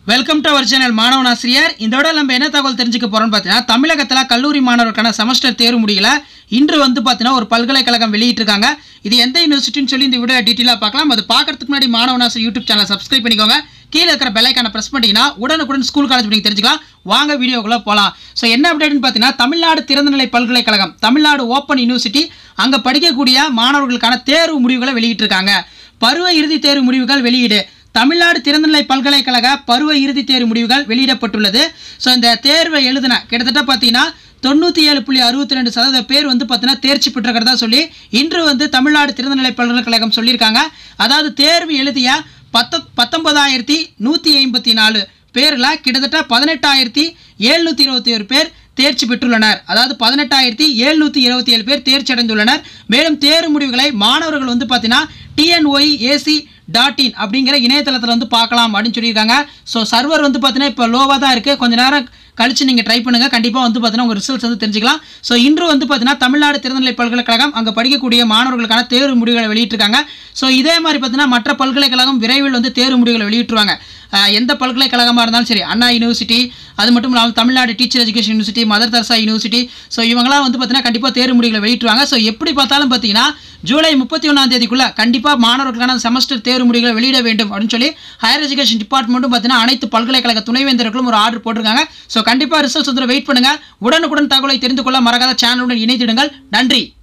welcome to our channel மாணவன் ஆசிரியர் இதோட நம்ம என்ன தகவல் தெரிஞ்சுக்க போறோம்னு பார்த்தீங்கன்னா தமிழகத்தில் கல்லூரி மாணவருக்கான செமஸ்டர் தேர்வு முடியல இன்று வந்து பார்த்தீங்கன்னா ஒரு பல்கலைக்கழகம் வெளியிட்டிருக்காங்க இது எந்த யூனிவர்சிட்டின்னு சொல்லி இந்த வீடியோ டீட்டெயிலாக பார்க்கலாம் அது பார்க்கறதுக்கு முன்னாடி மாணவன் ஆசிரியர் யூடியூப் சேனலை சப்ஸ்கிரைப் பண்ணிக்கோங்க கீழே இருக்கிற பெல்லைக்கான ப்ரெஸ் பண்ணிட்டீங்கன்னா உடனுக்குடன் ஸ்கூல் காலேஜ் பற்றி தெரிஞ்சுக்கலாம் வாங்க வீடியோக்குள்ளே போகலாம் ஸோ என்ன அப்டேட்னு பார்த்தீங்கன்னா தமிழ்நாடு திறந்தநிலை பல்கலைக்கழகம் தமிழ்நாடு ஓப்பன் யூனிவர்சிட்டி அங்கே படிக்கக்கூடிய மாணவர்களுக்கான தேர்வு முடிவுகளை வெளியிட்டிருக்காங்க பருவ இறுதி தேர்வு முடிவுகள் வெளியீடு தமிழ்நாடு திறந்தநிலை பல்கலைக்கழக பருவ இறுதித் தேர்வு முடிவுகள் வெளியிடப்பட்டுள்ளது ஸோ இந்த தேர்வை எழுதின கிட்டத்தட்ட பார்த்தீங்கன்னா தொண்ணூற்றி ஏழு புள்ளி அறுபத்தி ரெண்டு சதவீத பேர் வந்து பார்த்தீங்கன்னா தேர்ச்சி பெற்றிருக்கிறதா சொல்லி இன்று வந்து தமிழ்நாடு திறந்தநிலை பல்கலைக்கழகம் சொல்லியிருக்காங்க அதாவது தேர்வு எழுதிய பத்த பத்தொன்பதாயிரத்தி நூற்றி ஐம்பத்தி நாலு பேரில் கிட்டத்தட்ட பதினெட்டாயிரத்தி எழுநூற்றி இருபத்தி ஒரு பேர் தேர்ச்சி பெற்றுள்ளனர் அதாவது பதினெட்டாயிரத்தி எழுநூற்றி இருபத்தி ஏழு பேர் தேர்ச்சி அடைந்துள்ளனர் மேலும் தேர்வு முடிவுகளை மாணவர்கள் வந்து பார்த்தீங்கன்னா டிஎன்ஒய் ஏசி டாட் இன் அப்படிங்கிற இணையதளத்தில் வந்து பார்க்கலாம் அப்படின்னு சொல்லியிருக்காங்க ஸோ சர்வர் வந்து பார்த்தீங்கன்னா இப்போ லோவாக தான் இருக்குது கொஞ்ச நேரம் கழிச்சு நீங்கள் ட்ரை பண்ணுங்கள் கண்டிப்பாக வந்து பார்த்தீங்கன்னா உங்கள் ரிசல்ட்ஸ் வந்து தெரிஞ்சுக்கலாம் ஸோ இன்று வந்து பார்த்தீங்கன்னா தமிழ்நாடு திறந்தநிலை பல்கலைக்கழகம் அங்கே படிக்கக்கூடிய மாணவர்களுக்கான தேர்வு முடிவுகளை வெளியிட்டிருக்காங்க ஸோ இதே மாதிரி பார்த்தீங்கன்னா மற்ற பல்கலைக்கழகம் விரைவில் வந்து தேர்வு முடிவுகளை வெளியிட்டுருவாங்க அஹ் எந்த பல்கலைக்கழகமாக இருந்தாலும் சரி அண்ணா யூனிவர்சிட்டி அது மட்டும் இல்லாமல் Tamil Nadu teacher education university Mother Teresa university so இவங்களாம் வந்து பார்த்தீங்கன்னா கண்டிப்பாக தேர்வு முடிவுகளை வெளியிட்டுருவாங்க ஸோ எப்படி பார்த்தாலும் பார்த்தீங்கன்னா ஜூலை முப்பத்தி ஒன்றாம் தேதிக்குள்ளே கண்டிப்பாக மாணவர்களுக்கான செமஸ்டர் தேர்வு முடிவுகளை வெளியிட வேண்டும் அப்படின்னு சொல்லி ஹையர் எஜுகேஷன் டிபார்ட்மெண்ட்டும் பார்த்தீங்கன்னா அனைத்து பல்கலைக்கழக துணைவேந்தர்களும் ஒரு ஆர்டர் போட்டிருக்காங்க ஸோ கண்டிப்பாக ரிசல்ட்ஸ் வந்து வெயிட் பண்ணுங்கள் உடனுக்குடன் தகவலை தெரிந்து கொள்ள மறக்காத சேனலுடன் இணைத்திடுங்கள் நன்றி